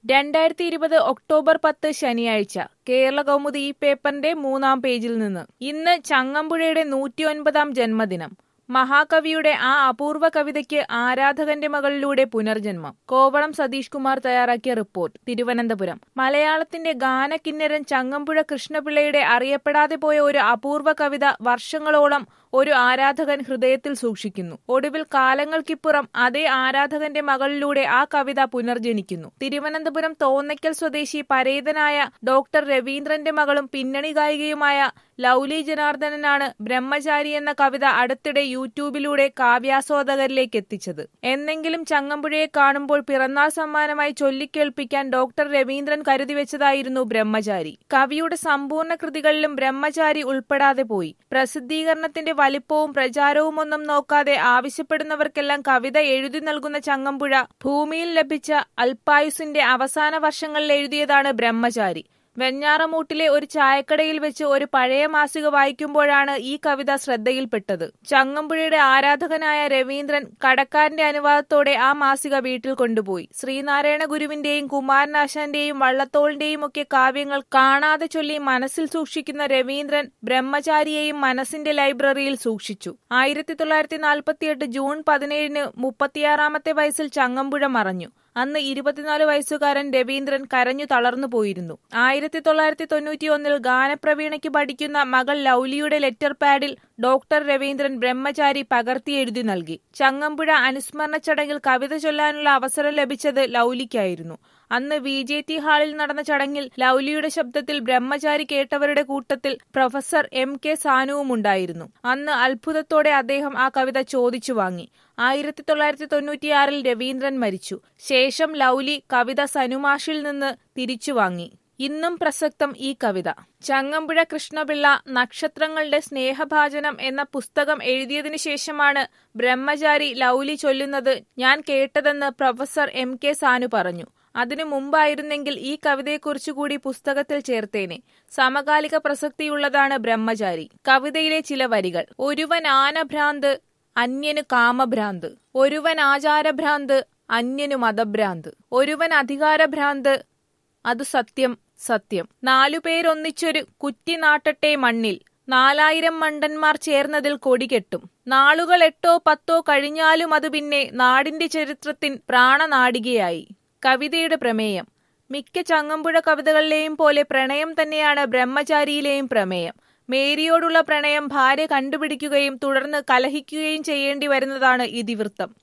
രണ്ടായിരത്തി ഇരുപത് ഒക്ടോബർ പത്ത് ശനിയാഴ്ച കേരള കൗമുദി ഈ പേപ്പറിന്റെ മൂന്നാം പേജിൽ നിന്ന് ഇന്ന് ചങ്ങമ്പുഴയുടെ നൂറ്റിയൊൻപതാം ജന്മദിനം മഹാകവിയുടെ ആ അപൂർവ കവിതയ്ക്ക് ആരാധകന്റെ മകളിലൂടെ പുനർജന്മം കോവളം സതീഷ് കുമാർ തയ്യാറാക്കിയ റിപ്പോർട്ട് തിരുവനന്തപുരം മലയാളത്തിന്റെ ഗാനകിന്നരൻ ചങ്ങമ്പുഴ കൃഷ്ണപിള്ളയുടെ അറിയപ്പെടാതെ പോയ ഒരു അപൂർവ കവിത വർഷങ്ങളോളം ഒരു ആരാധകൻ ഹൃദയത്തിൽ സൂക്ഷിക്കുന്നു ഒടുവിൽ കാലങ്ങൾക്കിപ്പുറം അതേ ആരാധകന്റെ മകളിലൂടെ ആ കവിത പുനർജനിക്കുന്നു തിരുവനന്തപുരം തോന്നയ്ക്കൽ സ്വദേശി പരേതനായ ഡോക്ടർ രവീന്ദ്രന്റെ മകളും പിന്നണി ഗായികയുമായ ലൗലി ജനാർദ്ദനനാണ് ബ്രഹ്മചാരി എന്ന കവിത അടുത്തിടെ യൂട്യൂബിലൂടെ കാവ്യാസ്വാദകരിലേക്ക് എത്തിച്ചത് എന്നെങ്കിലും ചങ്ങമ്പുഴയെ കാണുമ്പോൾ പിറന്നാൾ സമ്മാനമായി ചൊല്ലിക്കേൾപ്പിക്കാൻ ഡോക്ടർ രവീന്ദ്രൻ കരുതിവെച്ചതായിരുന്നു ബ്രഹ്മചാരി കവിയുടെ സമ്പൂർണ്ണ കൃതികളിലും ബ്രഹ്മചാരി ഉൾപ്പെടാതെ പോയി പ്രസിദ്ധീകരണത്തിന്റെ വലിപ്പവും പ്രചാരവുമൊന്നും നോക്കാതെ ആവശ്യപ്പെടുന്നവർക്കെല്ലാം കവിത എഴുതി നൽകുന്ന ചങ്ങമ്പുഴ ഭൂമിയിൽ ലഭിച്ച അൽപായുസിന്റെ അവസാന വർഷങ്ങളിൽ എഴുതിയതാണ് ബ്രഹ്മചാരി വെഞ്ഞാറമൂട്ടിലെ ഒരു ചായക്കടയിൽ വെച്ച് ഒരു പഴയ മാസിക വായിക്കുമ്പോഴാണ് ഈ കവിത ശ്രദ്ധയിൽപ്പെട്ടത് ചങ്ങമ്പുഴയുടെ ആരാധകനായ രവീന്ദ്രൻ കടക്കാരന്റെ അനുവാദത്തോടെ ആ മാസിക വീട്ടിൽ കൊണ്ടുപോയി ശ്രീനാരായണ ഗുരുവിന്റെയും കുമാരനാശാന്റെയും വള്ളത്തോളിന്റെയും ഒക്കെ കാവ്യങ്ങൾ കാണാതെ ചൊല്ലി മനസ്സിൽ സൂക്ഷിക്കുന്ന രവീന്ദ്രൻ ബ്രഹ്മചാരിയെയും മനസ്സിന്റെ ലൈബ്രറിയിൽ സൂക്ഷിച്ചു ആയിരത്തി തൊള്ളായിരത്തി നാൽപ്പത്തിയെട്ട് ജൂൺ പതിനേഴിന് മുപ്പത്തിയാറാമത്തെ വയസ്സിൽ ചങ്ങമ്പുഴ മറഞ്ഞു അന്ന് ഇരുപത്തിനാല് വയസ്സുകാരൻ രവീന്ദ്രൻ കരഞ്ഞു തളർന്നു പോയിരുന്നു ആയിരത്തി തൊള്ളായിരത്തി തൊണ്ണൂറ്റിയൊന്നിൽ ഗാനപ്രവീണയ്ക്ക് പഠിക്കുന്ന മകൾ ലൗലിയുടെ ലെറ്റർ പാഡിൽ ഡോക്ടർ രവീന്ദ്രൻ ബ്രഹ്മചാരി പകർത്തിയെഴുതി നൽകി ചങ്ങമ്പുഴ അനുസ്മരണ ചടങ്ങിൽ കവിത ചൊല്ലാനുള്ള അവസരം ലഭിച്ചത് ലൗലിക്കായിരുന്നു അന്ന് വി ജെ ടി ഹാളിൽ നടന്ന ചടങ്ങിൽ ലൗലിയുടെ ശബ്ദത്തിൽ ബ്രഹ്മചാരി കേട്ടവരുടെ കൂട്ടത്തിൽ പ്രൊഫസർ എം കെ സാനുവും ഉണ്ടായിരുന്നു അന്ന് അത്ഭുതത്തോടെ അദ്ദേഹം ആ കവിത ചോദിച്ചു വാങ്ങി ആയിരത്തി തൊള്ളായിരത്തി തൊണ്ണൂറ്റിയാറിൽ രവീന്ദ്രൻ മരിച്ചു ശേഷം ലൗലി കവിത സനുമാഷിൽ നിന്ന് തിരിച്ചു വാങ്ങി ഇന്നും പ്രസക്തം ഈ കവിത ചങ്ങമ്പുഴ കൃഷ്ണപിള്ള നക്ഷത്രങ്ങളുടെ സ്നേഹഭാജനം എന്ന പുസ്തകം എഴുതിയതിനു ശേഷമാണ് ബ്രഹ്മചാരി ലൗലി ചൊല്ലുന്നത് ഞാൻ കേട്ടതെന്ന് പ്രൊഫസർ എം കെ സാനു പറഞ്ഞു അതിനു മുമ്പായിരുന്നെങ്കിൽ ഈ കവിതയെക്കുറിച്ചുകൂടി പുസ്തകത്തിൽ ചേർത്തേനെ സമകാലിക പ്രസക്തിയുള്ളതാണ് ബ്രഹ്മചാരി കവിതയിലെ ചില വരികൾ ഒരുവൻ ആനഭ്രാന്ത് അന്യനു കാമഭ്രാന്ത് ഒരുവൻ ആചാരഭ്രാന്ത് അന്യനു മതഭ്രാന്ത് ഒരുവൻ അധികാരഭ്രാന്ത് അത് സത്യം സത്യം നാലുപേരൊന്നിച്ചൊരു കുറ്റി നാട്ടട്ടെ മണ്ണിൽ നാലായിരം മണ്ടന്മാർ ചേർന്നതിൽ കൊടികെട്ടും നാളുകൾ എട്ടോ പത്തോ കഴിഞ്ഞാലും അത് പിന്നെ നാടിന്റെ ചരിത്രത്തിൻ പ്രാണനാടികയായി കവിതയുടെ പ്രമേയം മിക്ക ചങ്ങമ്പുഴ കവിതകളിലെയും പോലെ പ്രണയം തന്നെയാണ് ബ്രഹ്മചാരിയിലെയും പ്രമേയം മേരിയോടുള്ള പ്രണയം ഭാര്യ കണ്ടുപിടിക്കുകയും തുടർന്ന് കലഹിക്കുകയും ചെയ്യേണ്ടി വരുന്നതാണ് ഇതിവൃത്തം